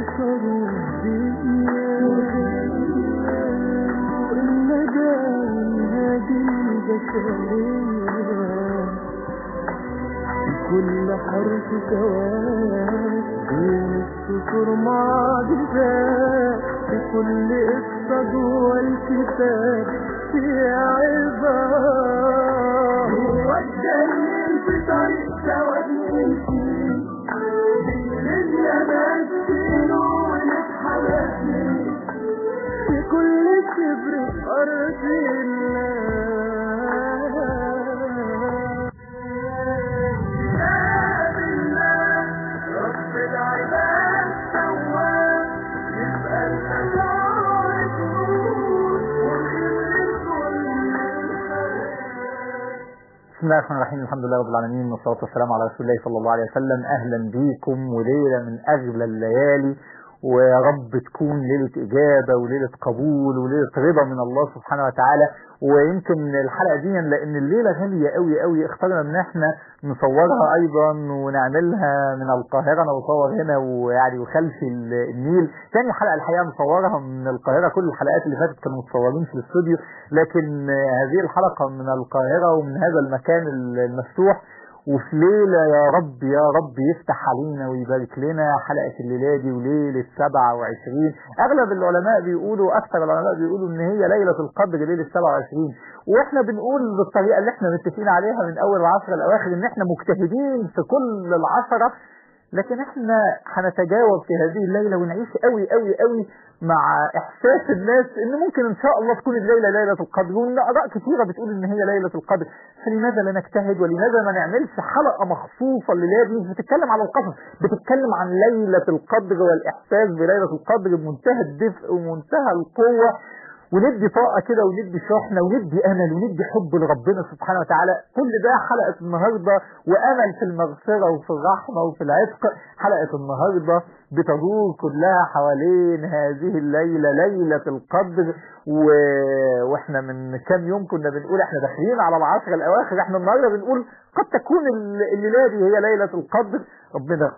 البشر والدنيا والندى والهادي البشرية كل حرف سواد بين السطور معجزات في كل قصة جوه الكتاب في عبارة هو الدليل في طريق سواد نمشي بالدنيا ماشيينه ونتحرك في كل كبر في أرض الله رب العباد سواه يبقى المشاعر تموت بسم الله الرحمن الرحيم الحمد لله رب العالمين والصلاة والسلام على رسول الله صلى الله عليه وسلم أهلا بيكم وليلة من أغلى الليالي ويا رب تكون ليلة إجابة وليلة قبول وليلة رضا من الله سبحانه وتعالى ويمكن الحلقة دي لأن الليلة غالية قوي قوي اخترنا إن احنا نصورها أيضا ونعملها من القاهرة أنا بصور هنا ويعني وخلف ال- النيل تاني حلقة الحقيقة مصورها من القاهرة كل الحلقات اللي فاتت كانوا متصورين في الاستوديو لكن هذه الحلقة من القاهرة ومن هذا المكان المفتوح وفي ليلة يا رب يا رب يفتح علينا ويبارك لنا حلقة الليلة دي وليلة 27 أغلب العلماء بيقولوا أكثر العلماء بيقولوا إن هي ليلة القدر ليلة 27 وإحنا بنقول بالطريقة اللي إحنا متفقين عليها من أول العشر الأواخر إن إحنا مجتهدين في كل العشرة لكن احنا هنتجاوب في هذه الليلة ونعيش قوي قوي قوي مع احساس الناس ان ممكن ان شاء الله تكون الليلة ليلة القدر وان اراء كثيرة بتقول ان هي ليلة القدر فلماذا لا نجتهد ولماذا ما نعملش حلقة مخصوصة الليلة دي مش بتتكلم على القصص بتتكلم عن ليلة القدر والاحساس بليلة القدر بمنتهى الدفء ومنتهى القوة وندي طاقة كده وندي شحنة وندي أمل وندي حب لربنا سبحانه وتعالى كل ده حلقة النهاردة وأمل في المغفرة وفي الرحمة وفي العتق حلقة النهاردة بتدور كلها حوالين هذه الليلة ليلة القدر و... واحنا من كام يوم كنا بنقول احنا داخلين على العشر الأواخر احنا النهاردة بنقول قد تكون الليلة دي هي ليلة القدر ربنا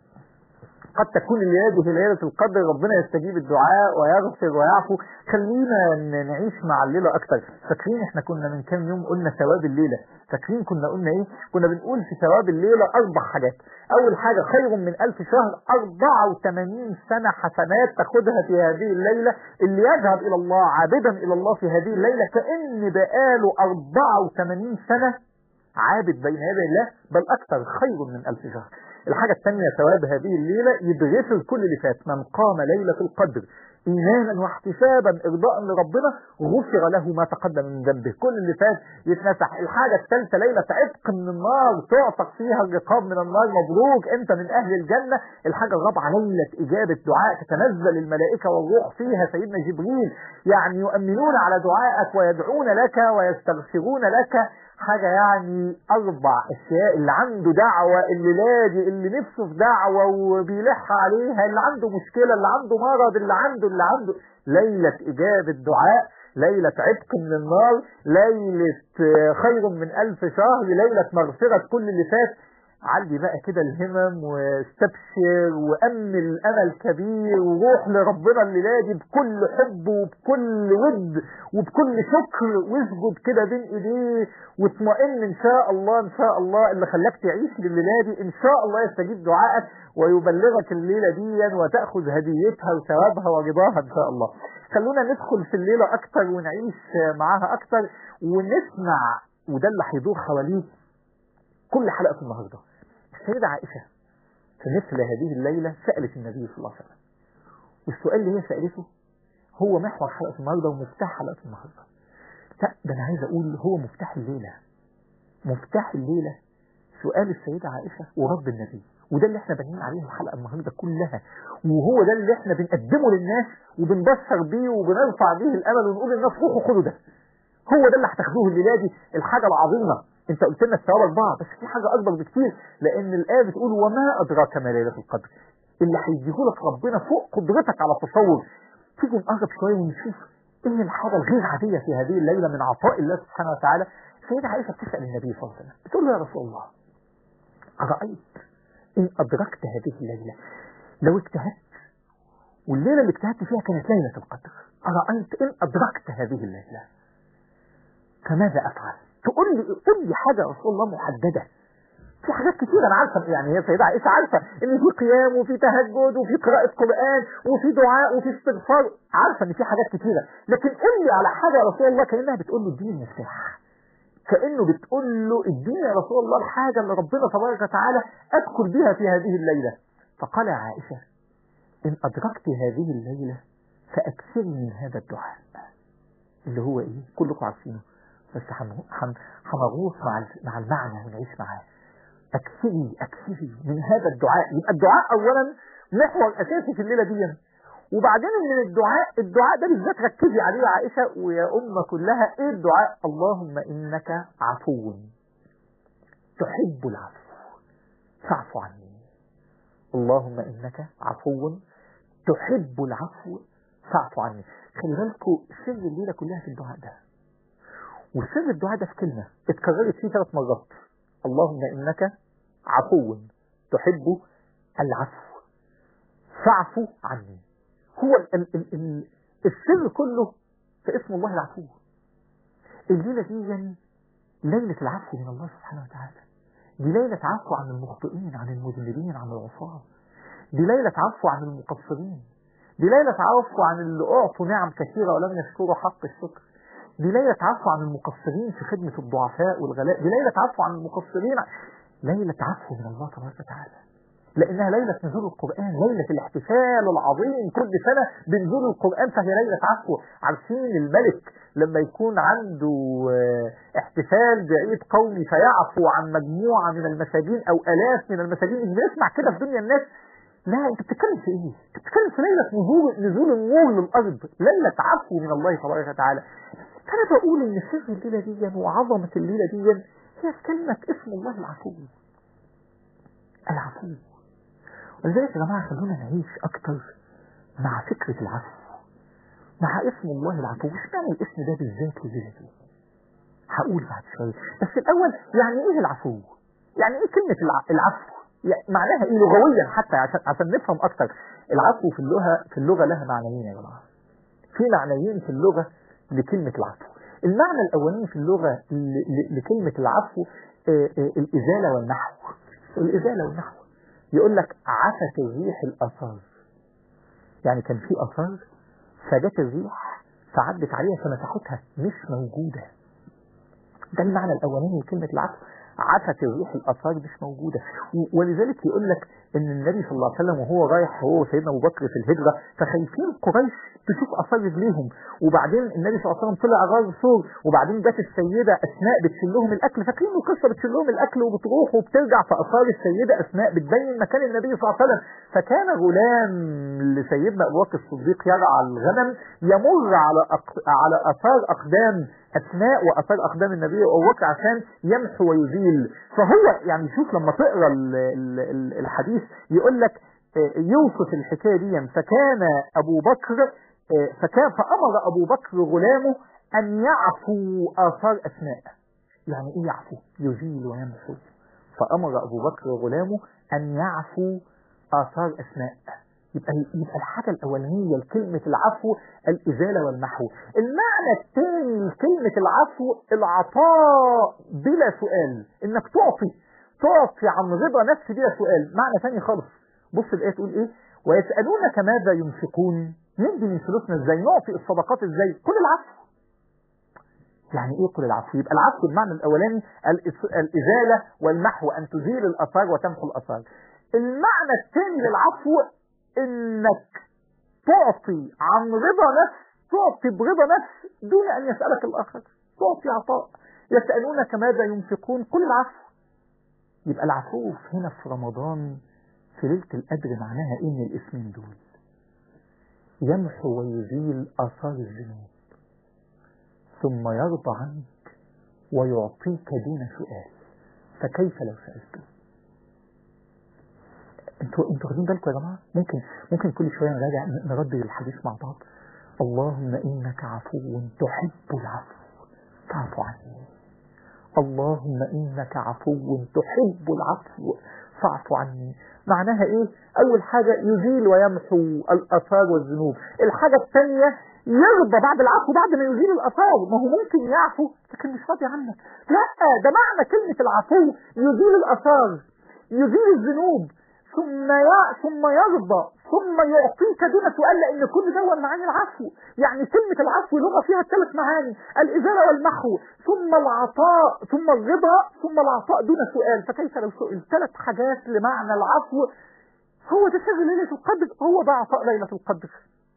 قد تكون الليلة دي هي ليلة القدر ربنا يستجيب الدعاء ويغفر ويعفو خلينا ن- نعيش مع الليلة أكتر فاكرين احنا كنا من كام يوم قلنا ثواب الليلة فاكرين كنا قلنا ايه كنا بنقول في ثواب الليلة أربع حاجات أول حاجة خير من ألف شهر 84 سنة حسنات تاخدها في هذه الليلة اللي يذهب إلى الله عابدا إلى الله في هذه الليلة كأن بقاله 84 سنة عابد بين يدي الله بل أكثر خير من ألف شهر الحاجة الثانية ثواب هذه الليلة يتغفر كل اللي فات من قام ليلة القدر إيمانا واحتسابا إرضاء لربنا غفر له ما تقدم من ذنبه كل اللي فات يتمسح الحاجة الثالثة ليلة عتق من النار تعتق فيها الرقاب من النار مبروك أنت من أهل الجنة الحاجة الرابعة ليلة إجابة دعاء تتنزل الملائكة والروح فيها سيدنا جبريل يعني يؤمنون على دعائك ويدعون لك ويستغفرون لك حاجة يعني أربع أشياء اللي عنده دعوة اللي لاجئ اللي نفسه في دعوة وبيلح عليها اللي عنده مشكلة اللي عنده مرض اللي عنده اللي عنده ليلة إجابة دعاء ليلة عتق من النار ليلة آه، خير من ألف شهر ليلة مغفرة كل اللي فات علي بقى كده الهمم واستبشر وأمل أمل كبير وروح لربنا الليلة دي بكل حب وبكل ود وبكل شكر واسجد كده بين ايديه واطمئن ان شاء الله ان شاء الله اللي خلاك تعيش لليلة دي ان شاء الله يستجيب دعائك ويبلغك الليلة دي وتأخذ هديتها وثوابها ورضاها ان شاء الله خلونا ندخل في الليلة اكتر ونعيش معاها اكتر ونسمع وده اللي هيدور حواليه كل حلقة النهاردة السيدة عائشة في مثل هذه الليلة سألت النبي صلى الله عليه وسلم والسؤال اللي هي سألته هو محور حلقة النهاردة ومفتاح حلقة النهاردة لا ده أنا عايز أقول هو مفتاح الليلة مفتاح الليلة سؤال السيدة عائشة ورد النبي وده اللي احنا بنين عليه الحلقة النهاردة كلها وهو ده اللي احنا بنقدمه للناس وبنبشر بيه وبنرفع بيه الأمل ونقول للناس روحوا خدوا ده هو ده اللي هتاخدوه الليلة دي الحاجة العظيمة انت قلت لنا الثواب اربعة بس في حاجة اكبر بكتير لان الآية بتقول وما ادراك ما ليلة القدر اللي هيديهولك ربنا فوق قدرتك على التصور تيجي نقرب شوية ونشوف ايه الحاجة الغير عادية في هذه الليلة من عطاء الله سبحانه وتعالى سيدة عائشة بتسأل النبي صلى الله عليه وسلم بتقول له يا رسول الله أرأيت إن أدركت هذه الليلة لو اجتهدت والليلة اللي اجتهدت فيها كانت ليلة القدر أرأيت إن أدركت هذه الليلة فماذا أفعل تقول لي قول لي حاجة يا رسول الله محددة في حاجات كتير انا عارفه يعني هي سيدة عائشة عارفة ان في قيام وفي تهجد وفي قراءة قرآن وفي دعاء وفي استغفار عارفة ان في حاجات كتيرة لكن قول لي على حاجة يا رسول الله كأنها بتقول له اديني المفتاح كأنه بتقول له اديني يا رسول الله الحاجة اللي ربنا تبارك وتعالى ادخل بها في هذه الليلة فقال يا عائشة ان ادركت هذه الليلة فاكثري من هذا الدعاء اللي هو ايه كلكم عارفينه بس هنغوص مع مع المعنى ونعيش معاه اكثري اكثري من هذا الدعاء يبقى الدعاء اولا محور اساسي في الليله دي وبعدين من الدعاء الدعاء ده بالذات ركزي عليه يا عائشه ويا ام كلها ايه الدعاء اللهم انك عفو تحب العفو فاعف عني اللهم انك عفو تحب العفو فاعف عني خلي بالكم سر الليله كلها في الدعاء ده وسر الدعاء ده في كلمه اتكررت فيه ثلاث مرات اللهم إنك عفو تحب العفو فاعفو عني هو ال ال ال السر كله في اسم الله العفو الليلة دي ليلة العفو من الله سبحانه وتعالى دي ليلة عفو عن المخطئين عن المذنبين عن العصاة دي ليلة عفو عن المقصرين دي ليلة عفو عن اللي أعطوا نعم كثيرة ولم يشكروا حق الشكر دي ليلة عفو عن المقصرين في خدمة الضعفاء والغلاء دي ليلة عفو عن المقصرين ليلة عفو من الله تبارك وتعالى لأنها ليلة نزول القرآن ليلة الاحتفال العظيم كل سنة بنزول القرآن فهي ليلة عفو عارفين الملك لما يكون عنده احتفال بعيد قومي فيعفو عن مجموعة من المساجين أو آلاف من المساجين مش بنسمع كده في دنيا الناس لا انت بتتكلم في ايه؟ انت بتتكلم في ليلة نزول نزول النور للأرض ليلة عفو من الله تبارك وتعالى فأنا بقول إن سر الليلة دي وعظمة الليلة دي هي كلمة اسم الله العفو العفو ولذلك يا جماعة خلونا نعيش أكتر مع فكرة العفو مع اسم الله العفو مش معنى الاسم ده بالذات الليلة دي هقول بعد شوية بس الأول يعني إيه العفو؟ يعني إيه كلمة العفو؟ يعني معناها إيه لغويا حتى عشان عشان نفهم أكتر العفو في اللغة في اللغة لها معنيين يا جماعة في معنيين في اللغة لكلمة العفو المعنى الأولاني في اللغة لكلمة العفو الإزالة والنحو الإزالة والنحو يقول لك عفت الريح الآثار يعني كان في آثار فجت الريح فعدت عليها فمسحتها مش موجودة ده المعنى الأولاني لكلمة العفو عفت الريح الآثار مش موجودة ولذلك يقول لك ان النبي صلى الله عليه وسلم وهو رايح هو وسيدنا ابو بكر في الهجرة فخايفين قريش تشوف اثار رجليهم وبعدين النبي صلى الله عليه وسلم طلع غار ثور وبعدين جت السيدة اسماء بتشيل لهم الاكل فاكرين القصه بتشيل لهم الاكل وبتروح وبترجع فاثار السيدة اسماء بتبين مكان النبي صلى الله عليه وسلم فكان غلام لسيدنا ابو بكر الصديق يرعى الغنم يمر على أق... على اثار اقدام اسماء واثار اقدام النبي ابو بكر عشان يمحو ويزيل فهو يعني شوف لما تقرا الحديث يقول لك يوصف الحكاية دي فكان أبو بكر فكان فأمر أبو بكر غلامه أن يعفو آثار أسماء يعني إيه يعفو يزيل ويمحو فأمر أبو بكر غلامه أن يعفو آثار أسماء يبقى يبقى الحاجة الأولانية لكلمة العفو الإزالة والمحو المعنى الثاني لكلمة العفو العطاء بلا سؤال إنك تعطي تعطي عن رضا نفس بلا سؤال معنى ثاني خالص بص الآية تقول إيه ويسألونك ماذا ينفقون ندي من فلوسنا إزاي نعطي الصدقات إزاي كل العفو يعني ايه كل العفو يبقى العفو المعنى الاولاني الازاله والمحو ان تزيل الاثار وتمحو الاثار المعنى الثاني للعفو انك تعطي عن رضا نفس تعطي برضا نفس دون ان يسالك الاخر تعطي عطاء يسالونك ماذا ينفقون كل العفو يبقى العفو هنا في رمضان في ليله القدر معناها ايه من الاسمين دول يمحو ويزيل اثار الذنوب ثم يرضى عنك ويعطيك دون سؤال فكيف لو سألته انتوا انتوا واخدين بالكم يا جماعه ممكن ممكن كل شويه نراجع نردد الحديث مع بعض اللهم انك عفو تحب العفو فاعف عني اللهم انك عفو تحب العفو فاعف عني معناها ايه اول حاجة يزيل ويمحو الاثار والذنوب الحاجة الثانية يرضى بعد العفو بعد ما يزيل الاثار ما هو ممكن يعفو لكن مش راضي عنك لا ده معنى كلمة العفو يزيل الاثار يزيل الذنوب ثم ي... ثم يرضى ثم يعطيك دون سؤال لان كل ده هو معاني العفو يعني كلمة العفو لغة فيها ثلاث معاني الازالة والمحو ثم العطاء ثم الرضا ثم العطاء دون سؤال فكيف لو سئل ثلاث حاجات لمعنى العفو هو ده سر ليلة القدر هو ده عطاء ليلة القدر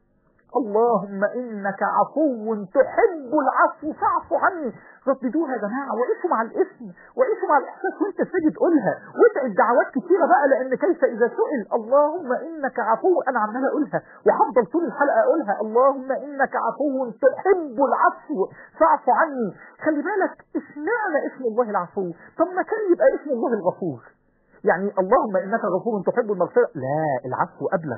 اللهم انك عفو تحب العفو فاعف عني رددوها يا جماعه وقفوا مع الاسم وقفوا مع الاحساس وانت ساجد قولها وادعي دعوات كثيره بقى لان كيف اذا سئل اللهم انك عفو انا عمال اقولها وهفضل طول الحلقه اقولها اللهم انك عفو تحب العفو فاعف عني خلي بالك اشمعنى اسم الله العفو طب ما كان يبقى اسم الله الغفور يعني اللهم انك غفور تحب المغفره لا العفو ابلغ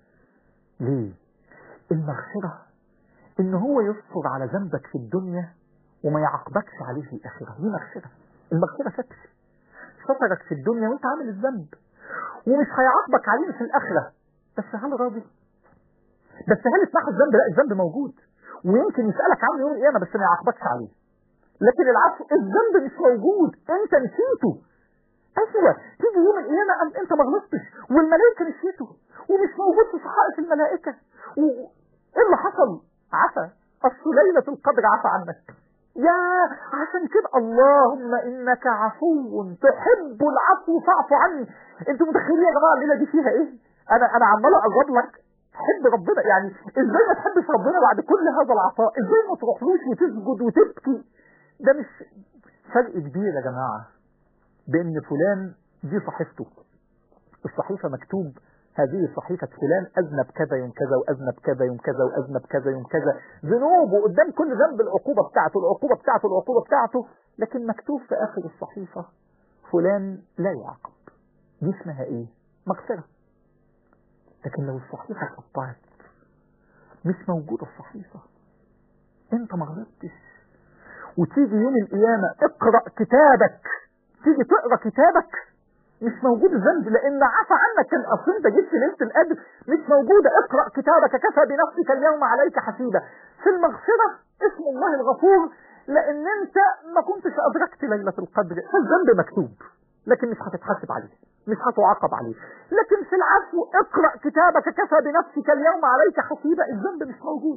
ليه المغفرة ان هو يستر على ذنبك في الدنيا وما يعاقبكش عليه في الاخرة دي مغفرة المغفرة ستر سترك في الدنيا وانت عامل الذنب ومش هيعاقبك عليه في الاخرة بس هل راضي بس هل اتمحى الذنب لا الذنب موجود ويمكن يسألك عنه يوم القيامة بس ما يعاقبكش عليه لكن العفو الذنب مش موجود انت نسيته ايوه تيجي يوم القيامة أم انت ما غلطتش والملائكة نسيته ومش موجود في صحائف الملائكة وايه اللي حصل عفا اصل ليلة القدر عفا عنك يا عشان كده اللهم انك عفو تحب العفو فاعف عني انتوا متخيلين يا جماعه الليله دي فيها ايه انا انا عمال اقرب لك تحب ربنا يعني ازاي ما تحبش ربنا بعد كل هذا العطاء ازاي ما تروحلوش وتسجد وتبكي ده مش فرق كبير يا جماعه بان فلان دي صحيفته الصحيفه مكتوب هذه صحيفة فلان أذنب كذا يوم كذا وأذنب كذا يوم كذا وأذنب كذا يوم كذا ذنوبه قدام كل ذنب العقوبة بتاعته العقوبة بتاعته العقوبة بتاعته لكن مكتوب في آخر الصحيفة فلان لا يعاقب دي اسمها إيه؟ مغفرة لكن لو الصحيفة اتقطعت مش موجودة الصحيفة انت ما غلطتش وتيجي يوم القيامة اقرأ كتابك تيجي تقرأ كتابك مش موجود الذنب لان عفى عنك كان اصل انت جيت في ليله القدر مش موجوده اقرا كتابك كفى بنفسك اليوم عليك حسيبا في المغفره اسم الله الغفور لان انت ما كنتش ادركت ليله القدر فالذنب مكتوب لكن مش هتتحاسب عليه مش هتعاقب عليه لكن في العفو اقرا كتابك كفى بنفسك اليوم عليك حسيبا الذنب مش موجود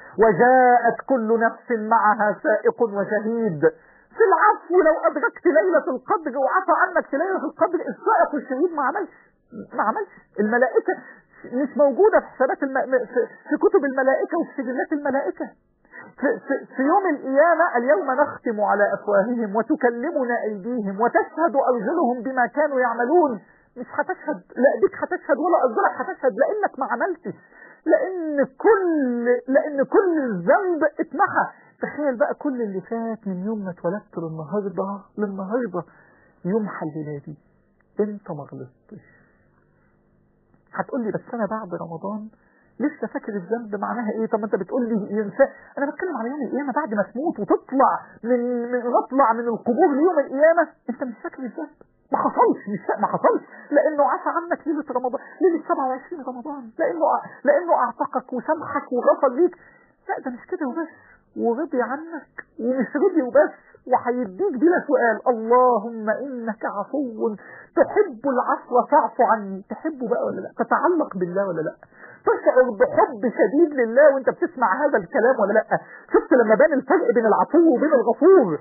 وجاءت كل نفس معها سائق وشهيد في العفو لو أدركت ليلة القدر وعفى عنك في ليلة القدر السائق والشهيد ما عملش ما عملش الملائكة مش موجودة في حسابات الم... في... في كتب الملائكة وفي سجلات الملائكة في, في, في يوم القيامة اليوم نختم على أفواههم وتكلمنا أيديهم وتشهد أرجلهم بما كانوا يعملون مش هتشهد لا ديك هتشهد ولا أرجلك هتشهد لأنك ما عملتش لأن كل لأن كل الذنب اتمحى تخيل بقى كل اللي فات من يوم ما اتولدت للنهارده للنهارده يمحى الليله دي انت ما غلطتش هتقول لي بس انا بعد رمضان لسه فاكر الذنب معناها ايه طب ما انت بتقول لي ينسى انا بتكلم على يوم القيامه بعد ما تموت وتطلع من من نطلع من القبور ليوم القيامه انت مش فاكر الذنب ما حصلش مش ما حصلش لانه عفى عنك ليله رمضان ليله 27 رمضان لانه لانه اعتقك وسامحك وغفر ليك لا ده مش كده وبس ورضي عنك ومش رضي وبس وهيديك بلا سؤال اللهم انك عفو تحب العفو فاعف عني تحبه بقى ولا لا تتعلق بالله ولا لا تشعر بحب شديد لله وانت بتسمع هذا الكلام ولا لا شفت لما بان الفرق بين العفو وبين الغفور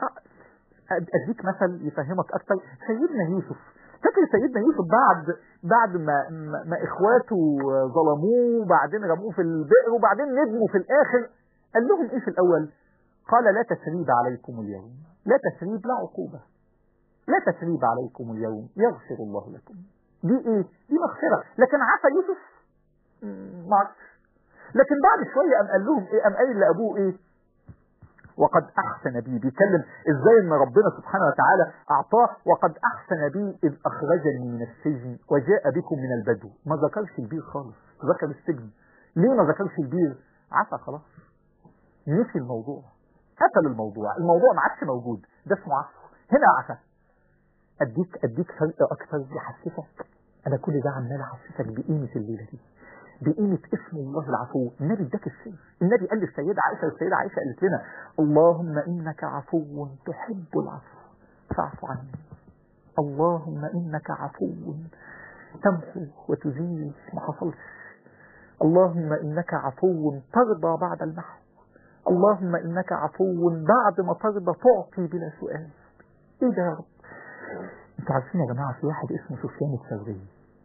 اديك مثل يفهمك اكتر سيدنا يوسف فاكر سيدنا يوسف بعد بعد ما ما, ما اخواته ظلموه وبعدين رموه في البئر وبعدين ندموا في الاخر قال لهم ايه في الاول قال لا تسريب عليكم اليوم لا تسريب لا عقوبة لا تسريب عليكم اليوم يغفر الله لكم دي ايه دي مغفرة لكن عفى يوسف ما عرفش لكن بعد شوية قام قال لهم ايه قام قايل لابوه ايه وقد احسن بي بيتكلم ازاي ان ربنا سبحانه وتعالى اعطاه وقد احسن بي اذ اخرجني من السجن وجاء بكم من البدو ما ذكرش البير خالص ذكر السجن ليه ما ذكرش البير عفى خلاص نسي الموضوع قتل الموضوع الموضوع ما عادش موجود ده اسمه عفو هنا عفا اديك اديك فرق اكتر يحسسك انا كل ده عمال احسسك بقيمه الليله دي بقيمة اسم الله العفو النبي اداك السر النبي قال للسيدة عائشة والسيدة عائشة قالت لنا اللهم إنك عفو تحب العفو فاعف عني اللهم إنك عفو تمحو وتزيل ما حصلش اللهم إنك عفو ترضى بعد المحو اللهم إنك عفو بعد ما ترضى تعطي بلا سؤال إيه ده يا رب انتوا عارفين يا جماعة في واحد اسمه سفيان الثوري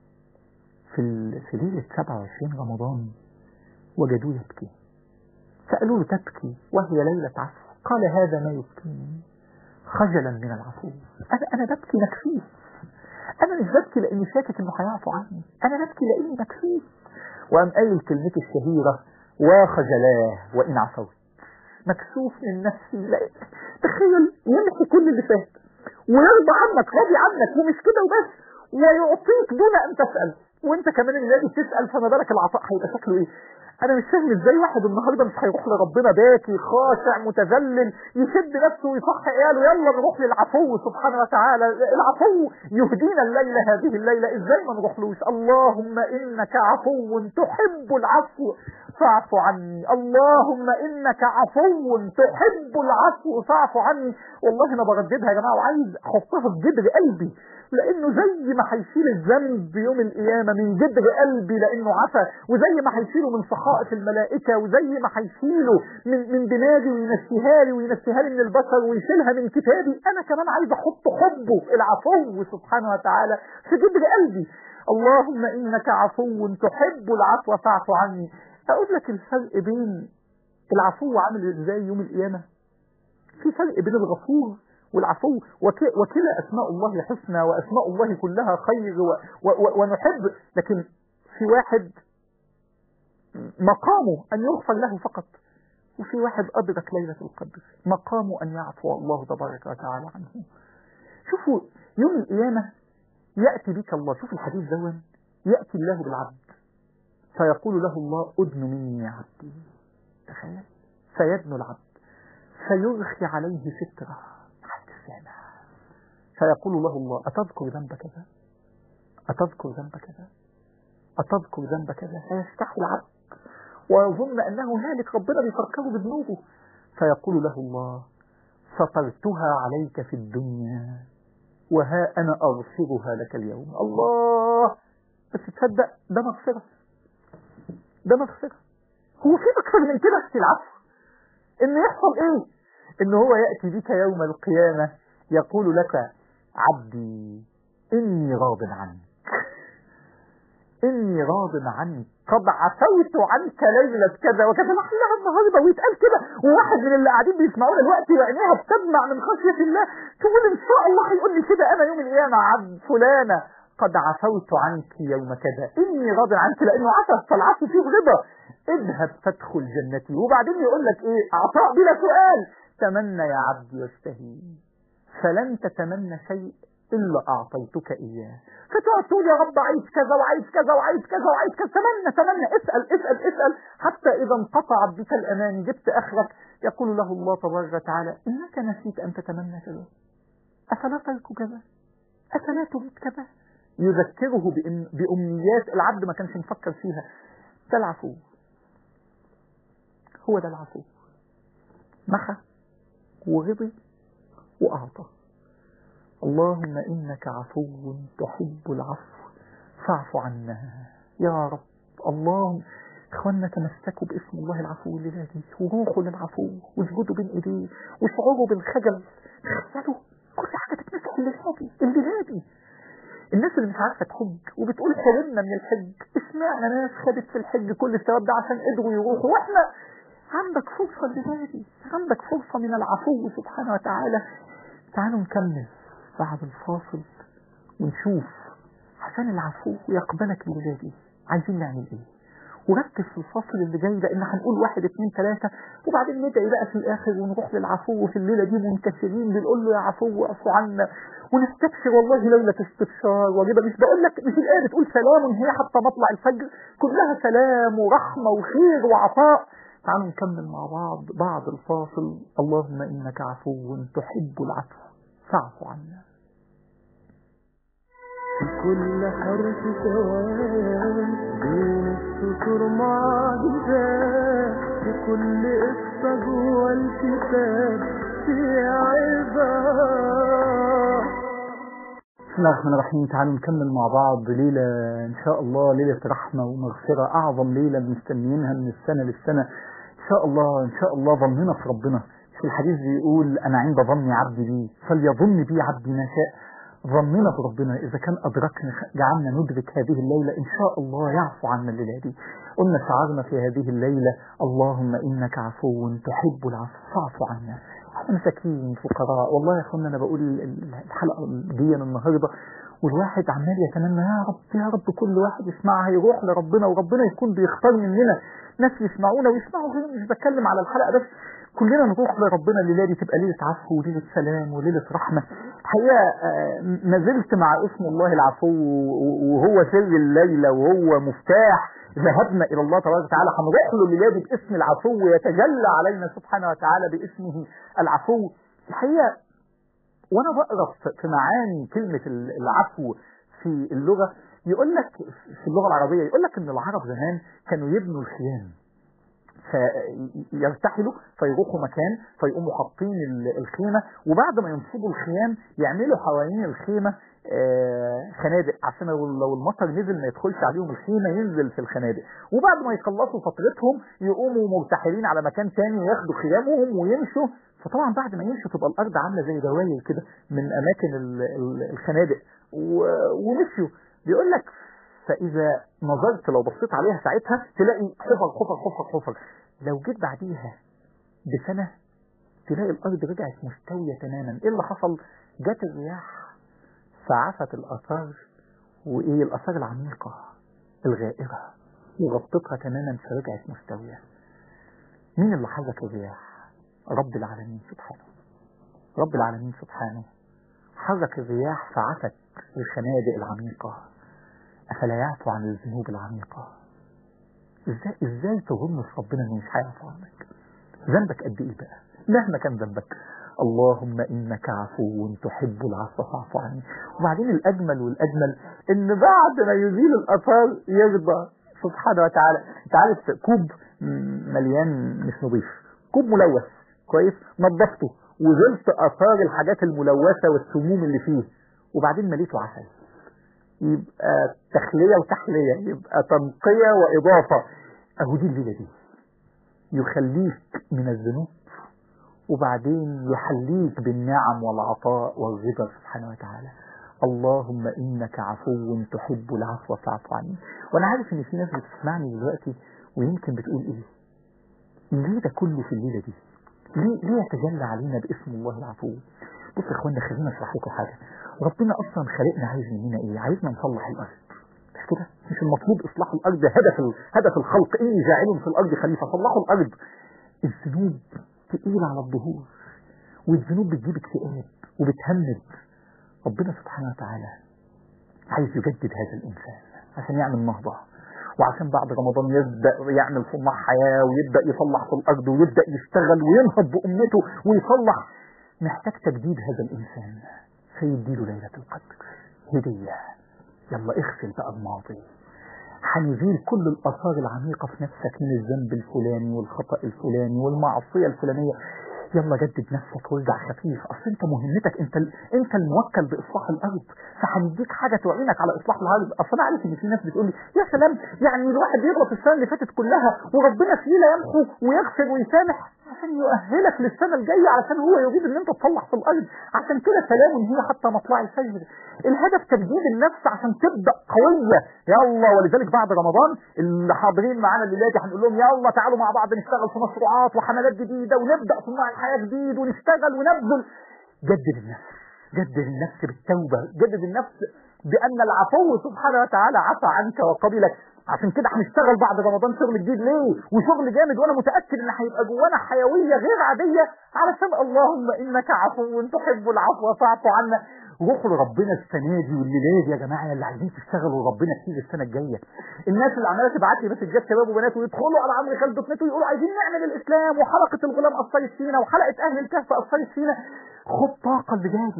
في ال- في ليلة 27 رمضان وجدوه يبكي سألوا له تبكي وهي ليلة عفو قال هذا ما يبكيني خجلا من العفو أنا أنا ببكي مكفيف أنا مش ببكي لأني شاكك إنه هيعفو عني أنا ببكي لأني مكفيف وقام قايل كلمته الشهيرة وخجلاه وإن عفوت مكسوف من نفسي لا تخيل يمحي كل اللي فات ويرضى عنك راضي عنك ومش كده وبس ويعطيك دون ان تسال وانت كمان اللي لازم تسال فما بالك العطاء هيبقى شكله ايه انا مش فاهم ازاي واحد النهارده مش هيروح لربنا باكي خاشع متذلل يشد نفسه ويصح عياله يلا نروح للعفو سبحانه وتعالى العفو يهدينا الليله هذه الليله ازاي ما نروحلوش اللهم انك عفو تحب العفو فاعف عني اللهم انك عفو تحب العفو فاعف عني والله انا برددها يا جماعه وعايز احطها في جدر قلبي لانه زي ما هيشيل الذنب يوم القيامه من جدر قلبي لانه عفا وزي ما هيشيله من صحائف الملائكه وزي ما هيشيله من من دماغي وينسيها لي وينسيها لي من البشر ويشيلها من كتابي انا كمان عايز احط حبه العفو سبحانه وتعالى في جدر قلبي اللهم انك عفو تحب العفو فاعف عني اقول لك الفرق بين العفو عامل ازاي يوم القيامه في فرق بين الغفور والعفو وك- وكلا أسماء الله حسنى وأسماء الله كلها خير و و و ونحب لكن في واحد مقامه أن يغفر له فقط وفي واحد أدرك ليلة القدر مقامه أن يعفو الله تبارك وتعالى عنه شوفوا يوم القيامة يأتي بك الله شوف الحديث دون يأتي الله بالعبد فيقول له الله أدن مني يا عبدي تخيل فيدنو العبد فيرخي عليه سترة حتى السامع فيقول له الله أتذكر ذنب كذا أتذكر ذنب كذا أتذكر ذنب كذا فيستحي العبد ويظن أنه هالك ربنا بيفكره بذنوبه فيقول له الله سترتها عليك في الدنيا وها أنا أغفرها لك اليوم الله بس تصدق ده مغفرة ده مغفرة هو في أكثر من كده في العفو إن يحصل إيه إن هو يأتي بك يوم القيامة يقول لك عبدي إني راض عنك إني راض عنك قد عفوت عنك ليلة كذا وكذا محلها النهاردة ويتقال كده وواحد من اللي قاعدين بيسمعونا دلوقتي وعينيها بتدمع من خشية الله تقول إن شاء الله هيقول لي كده أنا يوم القيامة عبد فلانة قد عفوت عنك يوم كذا إني راض عنك لأنه عفو فالعفو فيه رضا اذهب فادخل جنتي وبعدين يقول لك إيه عطاء بلا سؤال تمنى يا عبدي واشتهي فلن تتمنى شيء إلا أعطيتك إياه فتقعد تقول يا رب عايز كذا وعايز كذا وعايز كذا وعايز كذا تمنى تمنى اسأل اسأل اسأل حتى إذا انقطعت بك الأمان جبت آخرك يقول له الله تبارك وتعالى إنك نسيت أن تتمنى كذا أفلا ترك كذا أفلا تريد كذا يذكره بإن بأمنيات العبد ما كانش مفكر فيها ده العفو هو ده العفو محى ورضي وأعطى اللهم إنك عفو تحب العفو فاعف عنا يا رب اللهم إخواننا تمسكوا باسم الله العفو الليلة دي وروحوا للعفو واسجدوا بين إيديه واشعروا بالخجل تخيلوا كل حاجة تتمسح الليلة دي الليلة دي الناس اللي مش عارفة تحج وبتقول حرمنا من الحج اسمعنا ناس خدت في الحج كل الثواب ده عشان قدروا يروحوا واحنا عندك فرصة الليلة دي عندك فرصة من العفو سبحانه وتعالى تعالوا نكمل بعد الفاصل ونشوف عشان العفو يقبلك الليلة دي عايزين نعمل ايه وركز في الفصل اللي جاي لان هنقول واحد اتنين تلاتة وبعدين ندعي بقى في الاخر ونروح للعفو في الليلة دي منكسرين بنقول له يا عفو اعفو عنا ونستبشر والله ليلة استبشار واجبة مش بقول لك مش الآية بتقول سلام هي حتى مطلع الفجر كلها سلام ورحمة وخير وعطاء تعالوا نكمل مع بعض بعد الفاصل اللهم إنك عفو تحب العفو فاعف عنا كل حرف ثواب بين السطور معجزات في كل قصة جوه الكتاب في عباد بسم الله الرحمن الرحيم تعالوا نكمل مع بعض ليلة إن شاء الله ليلة رحمة ومغفرة أعظم ليلة مستنيينها من السنة للسنة إن شاء الله إن شاء الله ظننا في ربنا في الحديث بيقول أنا عند ظن عبدي بي فليظن بي عبدي ما شاء ظننا في ربنا إذا كان أدركنا جعلنا ندرك هذه الليلة إن شاء الله يعفو عنا الليلة دي قلنا شعارنا في هذه الليلة اللهم إنك عفو تحب العفو فاعف عنا احنا مساكين فقراء والله يا اخوانا انا بقول الحلقه دي النهارده والواحد عمال يتمنى يا رب يا رب كل واحد يسمعها يروح لربنا وربنا يكون بيختار مننا ناس يسمعونا ويسمعوا غير مش بتكلم على الحلقه بس كلنا نروح لربنا الليله دي تبقى ليله عفو وليله سلام وليله رحمه الحقيقه آه، ما زلت مع اسم الله العفو وهو سر الليله وهو مفتاح ذهبنا الى الله تبارك وتعالى هنروح له الليله دي باسم العفو يتجلى علينا سبحانه وتعالى باسمه العفو الحقيقه وانا بقرا في- في معاني كلمه ال- العفو في اللغه يقول لك في اللغه العربيه يقول لك ان العرب زمان كانوا يبنوا الخيام فيرتحلوا فيروحوا مكان فيقوموا حاطين ال- الخيمه وبعد ما ينصبوا الخيام يعملوا حوالين الخيمه آه، خنادق عشان لو لو المطر نزل ما يدخلش عليهم الخيمه ينزل في الخنادق وبعد ما يخلصوا فترتهم يقوموا مرتحلين على مكان تاني وياخدوا خيامهم ويمشوا فطبعا بعد ما يمشوا تبقى الارض عامله زي دواير كده من اماكن ال- ال- الخنادق و- ومشيوا بيقول لك فاذا نظرت لو بصيت عليها ساعتها تلاقي حفر حفر حفر حفر لو جيت بعديها بسنه تلاقي الارض رجعت مستويه تماما ايه اللي حصل جت الرياح فعفت الاثار وايه الاثار العميقه الغائره وغطتها تماما فرجعت مستويه مين اللي حرك الرياح رب العالمين سبحانه رب العالمين سبحانه حرك الرياح فعفت الخنادق العميقه افلا يعفو عن الذنوب العميقه ازاي ازاي تظن في ربنا انه مش هيعفو عنك ذنبك قد ايه بقى مهما كان ذنبك اللهم انك عفو تحب العفو فاعف عني وبعدين الاجمل والاجمل ان بعد ما يزيل الاثار يرضى سبحانه وتعالى انت عارف كوب م- مليان مش نظيف كوب ملوث كويس نظفته وزلت اثار الحاجات الملوثه والسموم اللي فيه وبعدين مليته عسل يبقى تخليه وتحليه يبقى تنقيه واضافه اهو دي الليله دي يخليك من الذنوب وبعدين يحليك بالنعم والعطاء والرضا سبحانه وتعالى اللهم انك عفو تحب العفو فاعف عني وانا عارف ان في ناس بتسمعني دلوقتي ويمكن بتقول ايه ليه ده كله في الليله دي ليه ليه يتجلى علينا باسم الله العفو بص يا اخوانا خلينا اشرح لكم حاجه ربنا اصلا خلقنا عايز مننا ايه عايزنا نصلح الارض مش كده مش المطلوب اصلاح الارض هدف ال- هدف الخلق اني جاعل في الارض خليفه صلحوا الارض الذنوب تقيله على الظهور والذنوب بتجيب اكتئاب وبتهمد ربنا سبحانه وتعالى عايز يجدد هذا الانسان عشان يعمل نهضه وعشان بعد رمضان يبدا يعمل صناع حياه ويبدا يصلح في الارض ويبدا يشتغل وينهض بامته ويصلح محتاج تجديد هذا الانسان فيديله ليله القدر هديه يلا اغسل بقى الماضي هنزيل كل الآثار العميقة في نفسك من الذنب الفلاني والخطأ الفلاني والمعصية الفلانية يلا جدد نفسك وارجع خفيف اصل انت مهمتك انت ال... انت الموكل باصلاح الارض فهنديك حاجه تعينك على اصلاح الارض اصل انا عارف ان في ناس بتقول لي يا سلام يعني الواحد يغلط السنه اللي فاتت كلها وربنا فيه لا يمحو ويغفر ويسامح عشان يؤهلك للسنه الجايه علشان هو يريد ان انت تصلح في الارض عشان كده سلام هي حتى مطلع الفجر الهدف تجديد النفس عشان تبدا قويه يلا ولذلك بعد رمضان اللي حاضرين معانا الليله دي هنقول لهم يلا تعالوا مع بعض نشتغل في مشروعات وحملات جديده ونبدا صناع الحياه جديد ونشتغل ونبذل جدد النفس جدد النفس بالتوبه جدد النفس بان العفو سبحانه وتعالى عفى عنك وقبلك عشان كده هنشتغل بعد رمضان شغل جديد ليه وشغل جامد وانا متاكد ان هيبقى جوانا حيويه غير عاديه علشان اللهم انك عفو تحب العفو فاعف عنا روحوا لربنا السنه دي والليله دي يا جماعه اللي عايزين تشتغلوا ربنا كتير السنه الجايه الناس اللي عماله تبعت لي مسجات شباب وبنات ويدخلوا على عمرو خالد دوت نت ويقولوا عايزين نعمل الاسلام وحلقه الغلام اثرت فينا وحلقه اهل الكهف اثرت فينا خد طاقه اللي جاي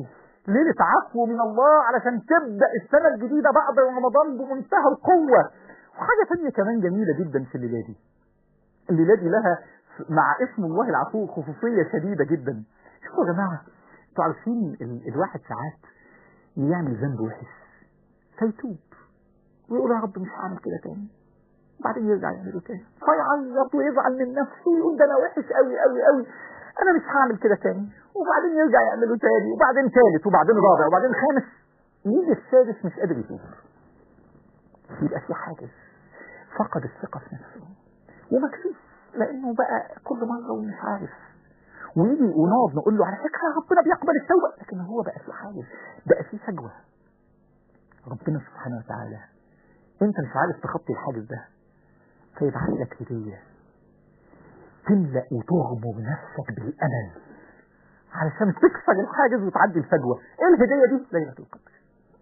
ليلة عفو من الله علشان تبدأ السنة الجديدة بعد رمضان بمنتهى القوة وحاجة تانية كمان جميلة جدا في الليلة دي الليلة دي لها مع اسم الله العفو خصوصية شديدة جدا شوفوا يا جماعة انتوا عارفين ال... الواحد ساعات يعمل ذنب وحش فيتوب ويقول يا رب مش هعمل كده تاني بعدين يرجع يعمله تاني فيعيط ويزعل من نفسه ويقول ده انا وحش قوي قوي قوي انا مش هعمل كده تاني وبعدين يرجع يعمله تاني وبعدين ثالث وبعدين رابع وبعدين خامس يجي السادس مش قادر يتوب يبقى في حاجز فقد الثقة في نفسه ومكسوف لانه بقى كل مرة ومش عارف ويجي ونقعد نقول له على فكرة ربنا بيقبل التوبة لكن هو بقى في حاجز بقى في فجوة ربنا سبحانه وتعالى انت مش عارف تخطي الحاجز ده فيبعت لك هدية تملأ وتغمر نفسك بالأمل علشان تكسر الحاجز وتعدي الفجوة ايه الهدية دي ليلة القدر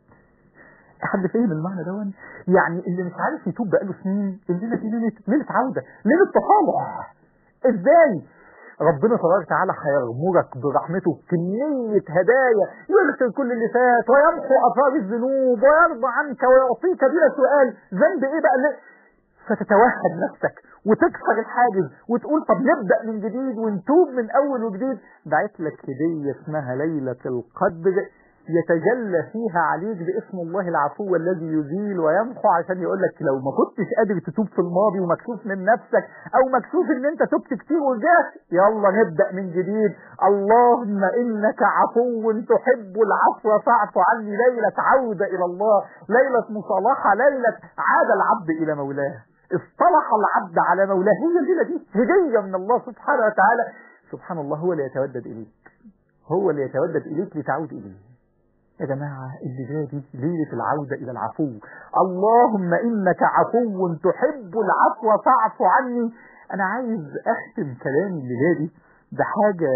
حد فهم المعنى دون يعني اللي مش عارف يتوب بقاله سنين الليلة دي ليلة ليلة عودة ليلة تصالح ازاي ربنا تبارك وتعالى هيغمرك برحمته كمية هدايا يغفر كل اللي فات ويمحو اثار الذنوب ويرضى عنك ويعطيك بلا سؤال ذنب ايه بقى اللي فتتوحد نفسك وتكسر الحاجز وتقول طب نبدأ من جديد ونتوب من أول وجديد بعت لك هدية اسمها ليلة القدر يتجلى فيها عليك باسم الله العفو الذي يزيل ويمحو عشان يقول لك لو ما كنتش قادر تتوب في الماضي ومكسوف من نفسك او مكسوف ان انت تبت كتير ورجعت يلا نبدا من جديد اللهم انك عفو تحب العفو فاعف عني ليله عوده الى الله ليله مصالحه ليله عاد العبد الى مولاه اصطلح العبد على مولاه هي الليله دي هديه من الله سبحانه وتعالى سبحان الله هو اللي يتودد اليك هو اللي يتودد اليك لتعود اليه يا جماعة الليلة دي ليلة العودة إلى العفو اللهم إنك عفو تحب العفو فاعف عني أنا عايز أختم كلامي الليلة دي بحاجة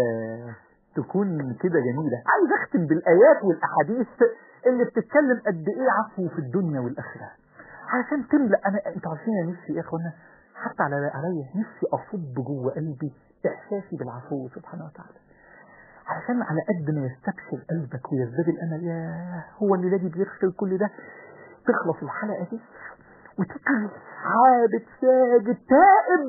تكون كده جميلة عايز أختم بالآيات والأحاديث اللي بتتكلم قد إيه عفو في الدنيا والآخرة عشان تملأ أنا أنتوا عارفين يا نفسي يا إخوانا حتى على عليا نفسي أصب جوه قلبي إحساسي بالعفو سبحانه وتعالى علشان على قد ما يستبشر قلبك ويزداد الامل يا هو اللي لاجي بيغفر كل ده تخلص الحلقه دي وتجري عابد ساجد تائب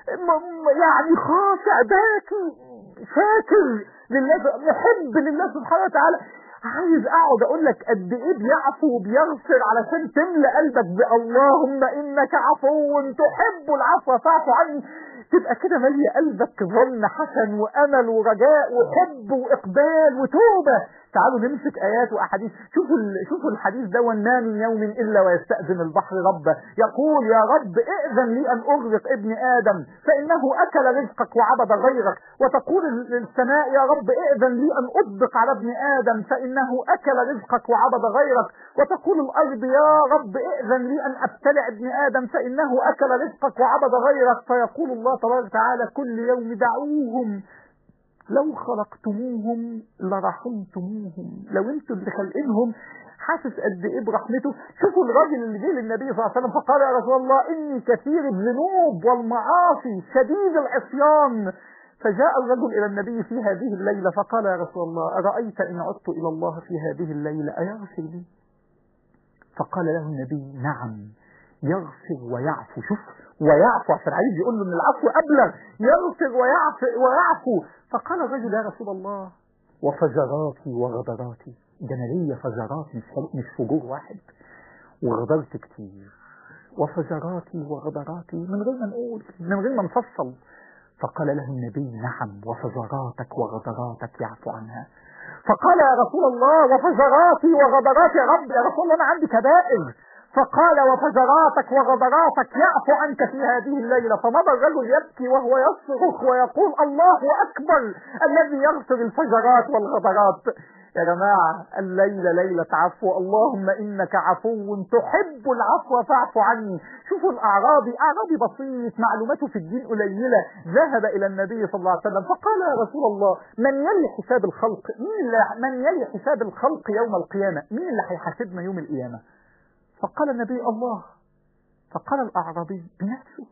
يعني خاشع باكي شاكر لله محب لله سبحانه وتعالى عايز اقعد اقول لك قد ايه بيعفو وبيغفر علشان تملى قلبك باللهم انك عفو تحب العفو فاعف عني تبقى كده مالية قلبك ظن حسن وامل ورجاء وحب واقبال وتوبة تعالوا نمسك ايات واحاديث شوفوا شوفوا الحديث ده ما من يوم الا ويستأذن البحر ربه يقول يا رب ائذن لي ان اغرق ابن ادم فانه اكل رزقك وعبد غيرك وتقول السماء يا رب ائذن لي ان اطبق على ابن ادم فانه اكل رزقك وعبد غيرك وتقول الارض يا رب ائذن لي ان ابتلع ابن ادم فانه اكل رزقك وعبد غيرك فيقول الله تبارك وتعالى كل يوم دعوهم لو خلقتموهم لرحمتموهم لو انتوا اللي خلقينهم حاسس قد ايه برحمته شوفوا الراجل اللي جه للنبي صلى الله عليه وسلم فقال يا رسول الله اني كثير الذنوب والمعاصي شديد العصيان فجاء الرجل الى النبي في هذه الليله فقال يا رسول الله ارايت ان عدت الى الله في هذه الليله ايغفر لي فقال له النبي نعم يغفر ويعفو شوف ويعفو عشان عايز يقول له ان العفو ابلغ يغفر ويعفو ويعفو فقال الرجل يا رسول الله وفجراتي وغدراتي ده انا ليا فجرات مش مش فجور واحد وغدرت كتير وفجراتي وغدراتي من غير ما نقول من غير ما نفصل فقال له النبي نعم وفجراتك وغدراتك يعفو عنها فقال يا رسول الله وفجراتي وغدراتي يا رب يا رسول الله انا عندي كبائر فقال وفجراتك وغدراتك يعفو عنك في هذه الليلة فمضى الرجل يبكي وهو يصرخ ويقول الله أكبر الذي يغفر الفجرات والغدرات يا جماعة الليلة ليلة عفو اللهم إنك عفو تحب العفو فاعف عني شوفوا الأعرابي أعرابي بسيط معلوماته في الدين قليلة ذهب إلى النبي صلى الله عليه وسلم فقال يا رسول الله من يلي حساب الخلق مين اللي من يلي حساب الخلق يوم القيامة مين اللي هيحاسبنا يوم القيامة فقال النبي الله فقال الأعرابي بنفسه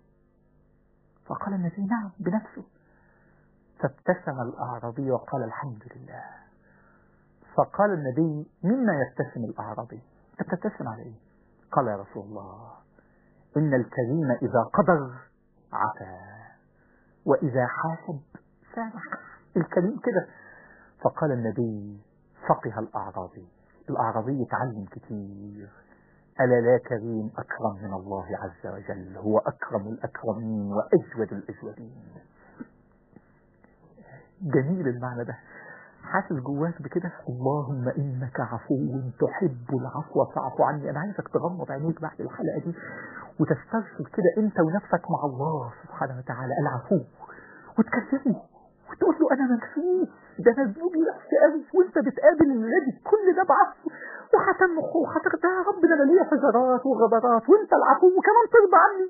فقال النبي نعم بنفسه فابتسم الأعرابي وقال الحمد لله فقال النبي مما يبتسم الأعرابي أنت بتبتسم على إيه قال يا رسول الله إن الكريم إذا قدر عفا وإذا حاسب سامح الكريم كده فقال النبي فقه الأعرابي الأعرابي يتعلم كتير ألا لا كريم أكرم من الله عز وجل هو أكرم الأكرمين وأجود الأجودين جميل المعنى ده حاسس جواك بكده اللهم انك عفو تحب العفو فاعف عني انا عايزك تغمض عينيك بعد الحلقه دي وتسترسل كده انت ونفسك مع الله سبحانه وتعالى العفو وتكلمه وتقول له انا مكسوف ده انا ذنوبي نفسي قوي وانت بتقابل الذي كل ده بعفو وهتنخ وهتغدى يا رب ده انا ليا فجرات وغدرات وانت العفو وكمان ترضى عني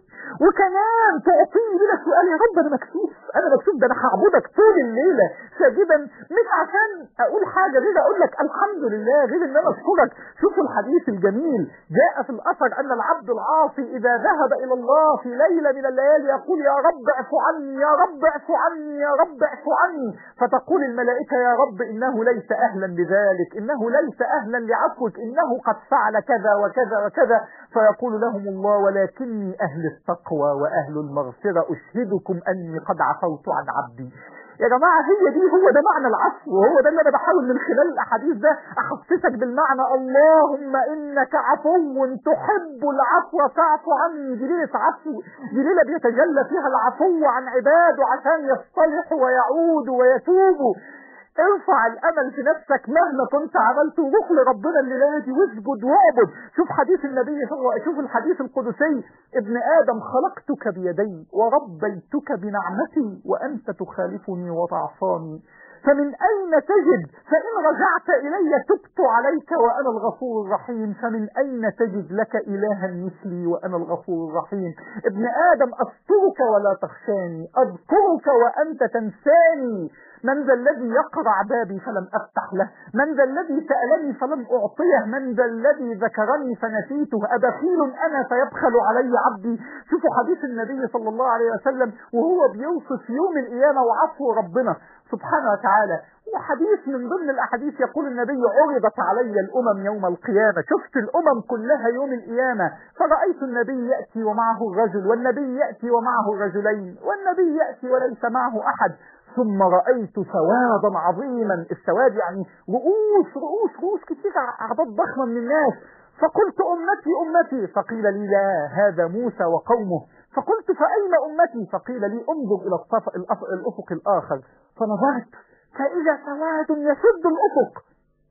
وكمان تعطيني بلا سؤال يا رب انا مكسوف انا مكسوف ده انا هعبدك طول الليله ساجدا مش عشان اقول حاجه غير اقول لك الحمد لله غير ان انا اشكرك شوفوا الحديث الجميل جاء في الاثر ان العبد العاصي اذا ذهب الى الله في ليله من الليالي يقول يا رب اعف عني يا رب اعف عني يا رب اعف عني فتقول الملائكه يا رب انه ليس اهلا لذلك انه ليس اهلا لعفوك انه قد فعل كذا وكذا وكذا فيقول لهم الله ولكني اهل التقوى واهل المغفره اشهدكم اني قد عفوت عن عبدي يا جماعة هي دي هو ده معنى العفو وهو ده اللي انا بحاول من خلال الاحاديث ده احسسك بالمعنى اللهم انك عفو تحب العفو فاعف عني دي ليلة عفو دي ليلة بيتجلى فيها العفو عن عباده عشان يصطلحوا ويعودوا ويتوبوا ارفع الامل في نفسك مهما كنت عملت وروح لربنا الليله دي واسجد واعبد شوف حديث النبي شوف الحديث القدسي ابن ادم خلقتك بيدي وربيتك بنعمتي وانت تخالفني وتعصاني فمن أين تجد فإن رجعت إلي تبت عليك وأنا الغفور الرحيم فمن أين تجد لك إلها مثلي وأنا الغفور الرحيم ابن آدم أسترك ولا تخشاني أذكرك وأنت تنساني من ذا الذي يقرع بابي فلم أفتح له من ذا الذي سألني فلم أعطيه من ذا الذي ذكرني فنسيته أبخيل أنا فيبخل علي عبدي شوفوا حديث النبي صلى الله عليه وسلم وهو بيوصف يوم القيامة وعفو ربنا سبحانه وتعالى وحديث من ضمن الأحاديث يقول النبي عرضت علي الأمم يوم القيامة شفت الأمم كلها يوم القيامة فرأيت النبي يأتي ومعه الرجل والنبي يأتي ومعه الرجلين والنبي يأتي وليس معه أحد ثم رأيت سوادا عظيما السواد يعني رؤوس رؤوس رؤوس كتير أعداد ضخمة من الناس فقلت أمتي أمتي فقيل لي لا هذا موسى وقومه فقلت فأين أمتي فقيل لي انظر إلى الطف... الأف... الأفق الآخر فنظرت فإذا سواد يسد الأفق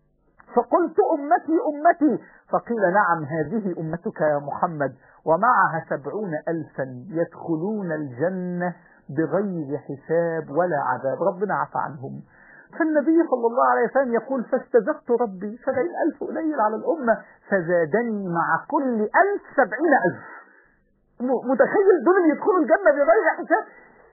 فقلت أمتي أمتي فقيل نعم هذه أمتك يا محمد ومعها سبعون ألفا يدخلون الجنة بغير حساب ولا عذاب ربنا عفى عنهم فالنبي صلى الله عليه وسلم يقول فاستزدت ربي سبعين ألف قليل على الأمة فزادني مع كل ألف سبعين ألف متخيل دول اللي يدخلوا الجنة بغير حساب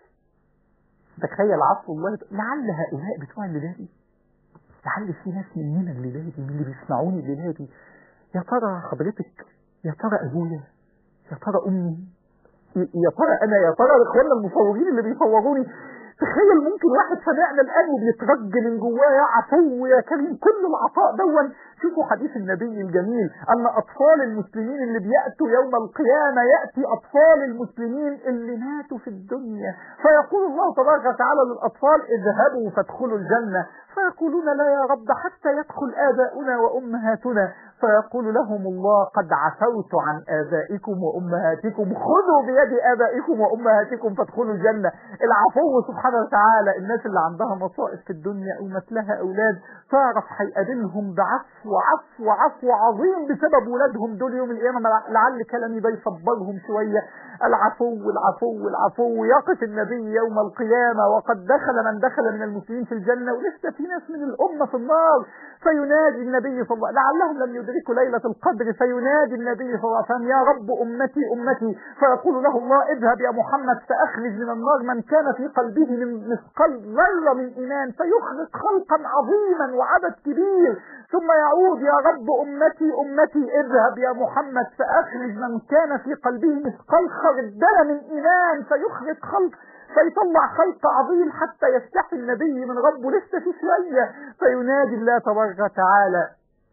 تخيل عفو الله لعل هؤلاء بتوع الليلة دي لعل في ناس مننا الليلة دي من اللي بيسمعوني الليلة دي يا ترى حضرتك يا ترى أبويا يا ترى أمي يا ترى أنا يا ترى إخواننا المصورين اللي بيصوروني تخيل ممكن واحد سمعنا الآن وبيترج من جواه يا عفو يا كريم كل العطاء دون شوفوا حديث النبي الجميل أن أطفال المسلمين اللي بيأتوا يوم القيامة يأتي أطفال المسلمين اللي ماتوا في الدنيا فيقول الله تبارك وتعالى للأطفال اذهبوا فادخلوا الجنة فيقولون لا يا رب حتى يدخل آباؤنا وأمهاتنا فيقول لهم الله قد عفوت عن آبائكم وأمهاتكم خذوا بيد آبائكم وأمهاتكم فادخلوا الجنة العفو سبحانه وتعالى الناس اللي عندها مصائب في الدنيا ومات لها أولاد تعرف هيقابلهم بعفو عفو عفو عظيم بسبب ولادهم دول يوم القيامة لعل كلامي ده يصبرهم شوية العفو العفو العفو يقف النبي يوم القيامة وقد دخل من دخل من المسلمين في الجنة ولسه في ناس من الأمة في النار فينادي النبي صلى الله لعلهم لم يدركوا ليلة القدر فينادي النبي صلى الله عليه وسلم يا رب أمتي أمتي فيقول له الله اذهب يا محمد فأخرج من النار من كان في قلبه من مثقال ذرة من إيمان فيخرج خلقا عظيما وعدد كبير ثم يعود يا رب أمتي أمتي اذهب يا محمد فأخرج من كان في قلبه مثقال خردلة من إيمان فيخرج خلق فيطلع خيط عظيم حتى يستحي النبي من ربه لسه في شوية فينادي الله تبارك وتعالى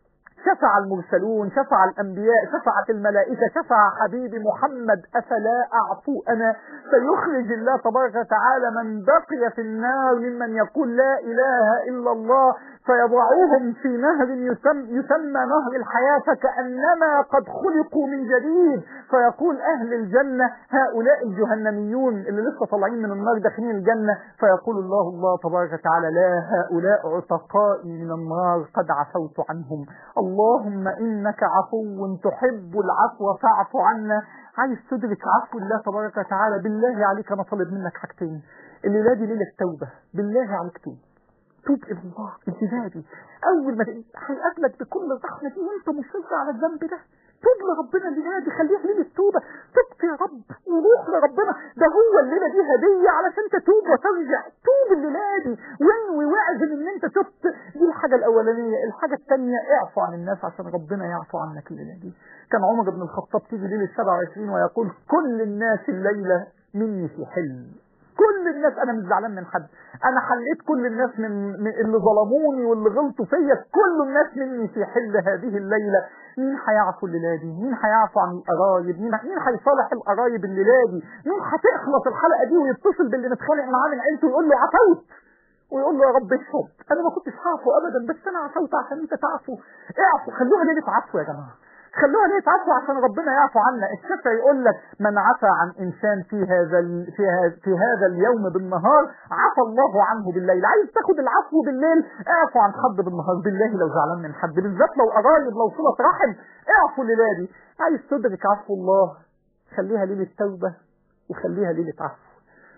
شفع المرسلون شفع الأنبياء شفعت الملائكة شفع حبيبي محمد أفلا أعفو أنا فيخرج الله تبارك وتعالى من بقي في النار ممن يقول لا إله إلا الله فيضعوهم في نهر يسمى, يسمى نهر الحياة فكأنما قد خلقوا من جديد فيقول أهل الجنة هؤلاء الجهنميون اللي لسه طالعين من النار داخلين الجنة فيقول الله الله تبارك وتعالى لا هؤلاء عتقائي من النار قد عفوت عنهم اللهم إنك عفو تحب العفو فاعف عنا عايز تدرك عفو الله تبارك وتعالى بالله عليك أنا طالب منك حاجتين الليلة دي ليلة توبة بالله عليك توب توب الى الله انتباهي اول ما هيقابلك بكل الرحمه دي وانت مصر على الذنب ده توب لربنا الليله دي خليها ليله توبه تبت يا رب وروح لربنا ده هو الليله دي هديه علشان تتوب وترجع توب الليله دي وانوي واعزم ان انت تبت دي الحاجه الاولانيه الحاجه الثانيه اعفو عن الناس عشان ربنا يعفو عنك الليله دي كان عمر بن الخطاب تيجي ليله 27 ويقول كل الناس الليله مني في حلم كل الناس انا مش زعلان من حد انا حليت كل الناس من, من اللي ظلموني واللي غلطوا فيا كل الناس مني في حل هذه الليله مين هيعفو الليله دي مين هيعفو عن القرايب مين مين هيصالح القرايب الليله دي مين هتخلص الحلقه دي ويتصل باللي متخانق معاه من عيلته ويقول له عفوت ويقول له يا رب اشهد انا ما كنتش هعفو ابدا بس انا عفوت عشان انت تعفو اعفو خلوها ليله عفو يا جماعه خلوها ليه تعفو عشان ربنا يعفو عنا الشافعي يقول لك من عفى عن انسان في هذا ال... في هذا في هذا اليوم بالنهار عفى الله عنه بالليل عايز تاخد العفو بالليل اعفو عن حد بالنهار بالله لو زعلان من حد بالذات لو قرايب لو صله رحم اعفو الليله دي عايز تدرك عفو الله خليها ليله توبه وخليها ليله عفو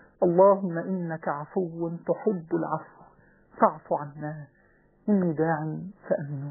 اللهم انك عفو تحب العفو فاعف عنا اني داع فامنوا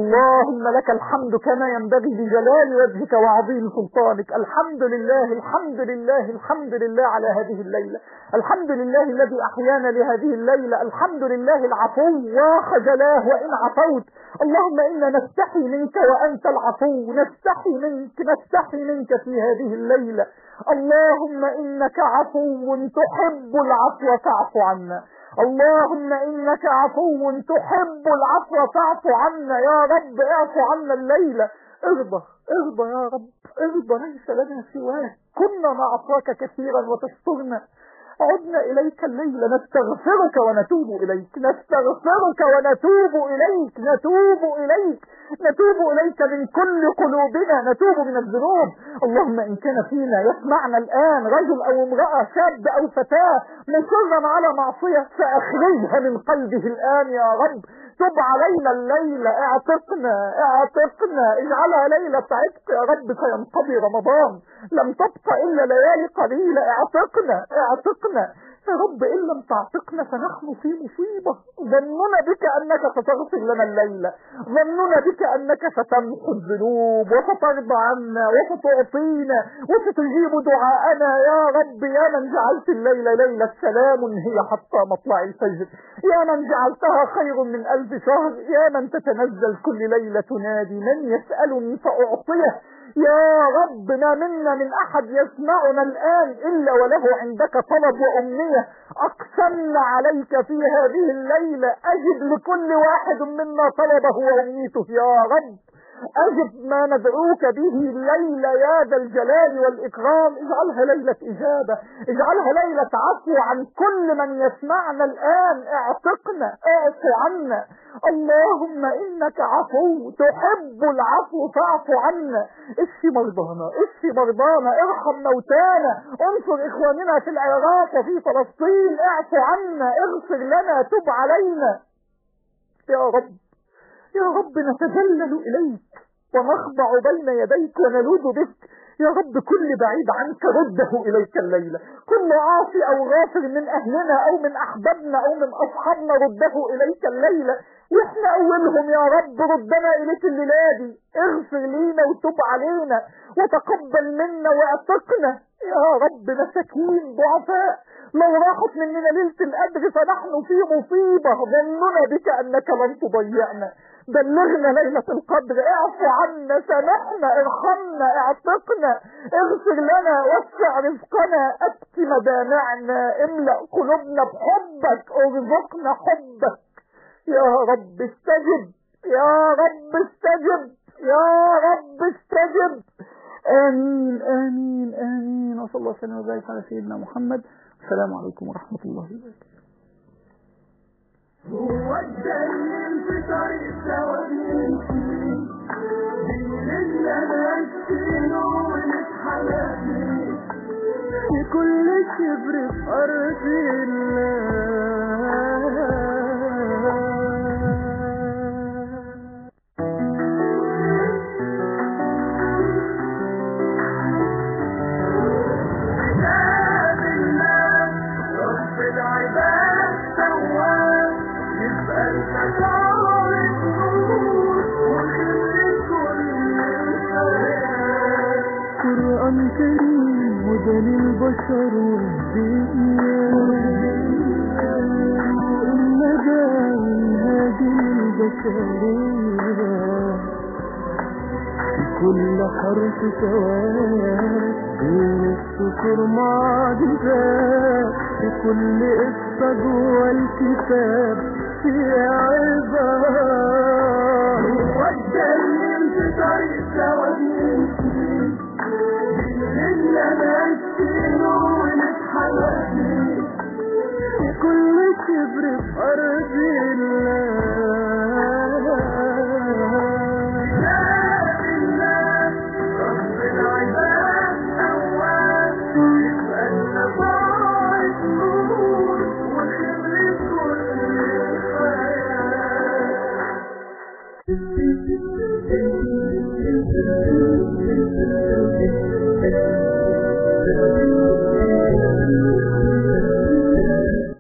اللهم لك الحمد كما ينبغي بجلال وجهك وعظيم سلطانك الحمد لله الحمد لله الحمد لله على هذه الليلة الحمد لله الذي أحيانا لهذه الليلة الحمد لله العفو وخجلاه وإن عفوت اللهم إنا نستحي منك وأنت العفو نستحي منك نستحي منك في هذه الليلة اللهم إنك عفو تحب العفو فاعف عنا اللهم إنك عفو تحب العفو فاعف عنا يا رب اعف عنا الليلة ارضى ارضى يا رب ارضى ليس لنا سواك كنا نعصاك كثيرا وتسترنا عدنا إليك الليلة نستغفرك ونتوب إليك نستغفرك ونتوب إليك نتوب إليك نتوب إليك من كل قلوبنا نتوب من الذنوب اللهم إن كان فينا يسمعنا الآن رجل أو امرأة شاب أو فتاة مصرا على معصية فأخرجها من قلبه الآن يا رب تب علينا الليلة اعتقنا اعتقنا اجعلها ليلة عتق يا رب فينقضي رمضان لم تبقى إلا ليالي قليلة اعتقنا اعتقنا يا رب إن لم تعتقنا فنحن في مصيبة ظننا بك أنك ستغفر لنا الليلة ظننا بك أنك ستمحو الذنوب وسترضى عنا وستعطينا وستجيب دعاءنا يا رب يا من جعلت الليلة ليلة سلام هي حتى مطلع الفجر يا من جعلتها خير من ألف شهر يا من تتنزل كل ليلة تنادي من يسألني فأعطيه يا رب ما منا من احد يسمعنا الان الا وله عندك طلب وامنية اقسمنا عليك في هذه الليلة اجب لكل واحد منا طلبه وامنيته يا رب أجب ما ندعوك به الليلة يا ذا الجلال والإكرام اجعلها ليلة إجابة اجعلها ليلة عفو عن كل من يسمعنا الآن اعتقنا اعفو عنا اللهم إنك عفو تحب العفو فاعف عنا اشفي مرضانا اشفي مرضانا ارحم موتانا انصر إخواننا في العراق وفي فلسطين اعفو عنا اغفر لنا تب علينا يا رب يا رب نتذلل إليك ونخضع بين يديك ونلوذ بك يا رب كل بعيد عنك رده إليك الليلة كل عاصي أو غافل من أهلنا أو من أحبابنا أو من أصحابنا رده إليك الليلة وإحنا أولهم يا رب ردنا إليك الليلة اغفر لينا وتب علينا وتقبل منا واعتقنا يا رب مساكين ضعفاء لو راحت مننا ليلة القدر فنحن في مصيبة ظننا بك أنك لن تضيعنا بلغنا ليلة القدر اعفو عنا سامحنا ارحمنا اعتقنا اغفر لنا وسع رزقنا ابكي مدامعنا املأ قلوبنا بحبك ارزقنا حبك يا رب استجب يا رب استجب يا رب استجب امين امين امين وصلى الله وسلم وبارك على سيدنا محمد السلام عليكم ورحمة الله وبركاته هو الدليل في طريق سوابين دين اللي نسينه ونتحلى فيه في كل شبر في أرض الله كتاب الله رب العباد تواب يبقى المشاعر النور وخير كل الحياة قرآن كريم هدى للبشر والدنيا الندى والهادي للبشرية كل حرف سواد بين السكر معجزات في كل قصة جوه الكتاب فيها